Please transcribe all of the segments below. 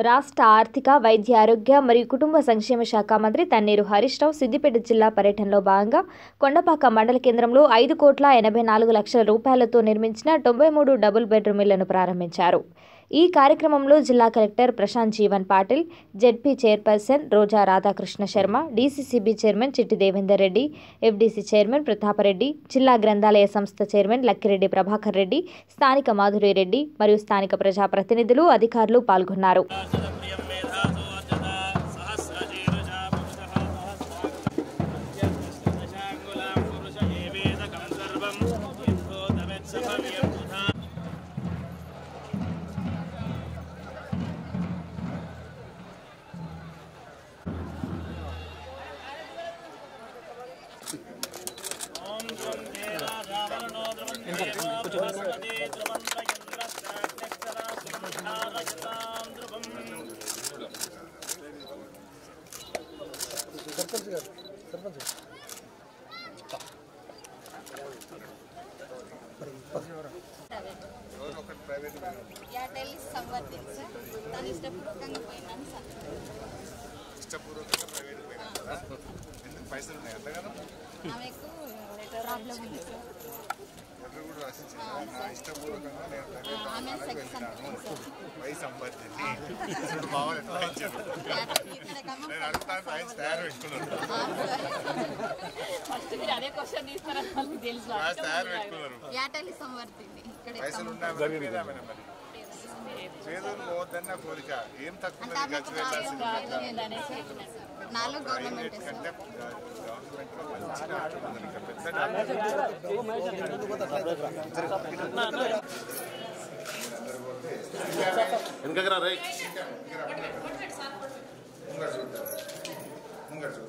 రాష్ట్ర ఆర్థిక వైద్య ఆరోగ్య మరియు కుటుంబ సంక్షేమ శాఖ మంత్రి తన్నీరు హరీష్ రావు సిద్దిపేట జిల్లా పర్యటనలో భాగంగా కొండపాక మండల కేంద్రంలో ఐదు కోట్ల ఎనభై నాలుగు లక్షల రూపాయలతో నిర్మించిన తొంభై మూడు డబుల్ బెడ్రూమ్ ఇళ్లను ప్రారంభించారు ఈ కార్యక్రమంలో జిల్లా collector Prashanth Jeevan Patil ZP chairperson Roja Radhakrishna Sharma DCCB chairman Chitti Devender Reddy FDC chairman Prathapareddy జిల్లా గ్రంథాలయ సంస్థ చైర్మన్ లక్కిరెడ్డి ప్రభాకర్ రెడ్డి స్థానిక మాధురి రెడ్డి మరియు స్థానిక ప్రజాప్రతినిధులు అధికారులు పాల్గొన్నారు ప్రియం మేధాసో అజత సహస్రశీర్షా పురుషः దశాంగులాం పురుష ఏవేదకం సర్వం యద్భూతమెత్సభవ్యం బుధా ఓం త్వం దేవా రావణో ద్రవందేవా భస్మదే ద్రవంతయంద్రస్యాగ్నిక్షరా సుమంధారయతాం ధ్రువం ఎయిర్టెల్ సంవర్ధించి సార్ తను ఇష్టపూర్వకంగా పోయినాను సార్ ఇష్టపూర్వకంగా ప్రైవేట్ పోయినా ఎందుకు పైసలు ఉన్నాయి అంతగానో ఆమెకు ప్రాబ్లం ఉంది సార్ ఎక్కడ కూడా రాసించాను నా ఇష్టపూర్వకంగా నేను ప్రైవేట్ ఆమె హాస్పిటల్కి సెక్స్ వెళ్ళినాను సార్ వయసు సంబంధించి ఇప్పుడు బాగా ఎట్లా ఇచ్చారు నేను అడుగుతాను రాయించి తయారు పెట్టుకున్నాను ఫస్ట్ మీరు అదే క్వశ్చన్ తీస్తారని వాళ్ళకి తెలుసు రాసి తయారు పెట్టుకున్నారు ఎయిర్టెల్ సంవర్ధింది ఇక్కడ పైసలు ఉన్నాయి పేదామని మరి పేదోళ్ళు పోవద్దని నా కోరిక ఏం తక్కువ అంటే ఆమెకు ఖర్చు పెట్టాల్సింది ప్రాబ్లం అనేసి చెప్పినారు సార్ నాలుగు గవర్నమెంట్ సార్ కంటే గవర్నమెంట్ లో మంచి డాక్టర్ ఉన్నారు ఇంకా పెద్ద డాక్టర్ వెనకరా రైట్ ముంగడు చూద్దాం ముంగడు చూద్దాం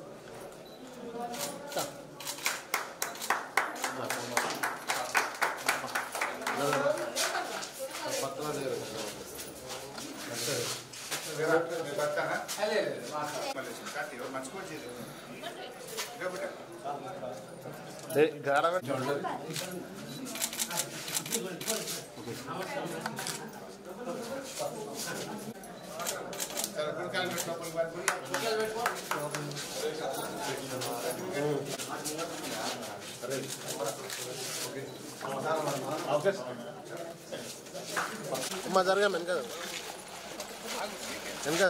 అమ్మ జరగా వెనక వెనక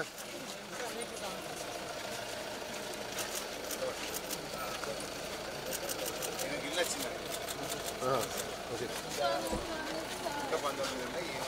ఇల్లు వచ్చింది ఓకే ఇంకా పంతొమ్మిది ఉన్నాయి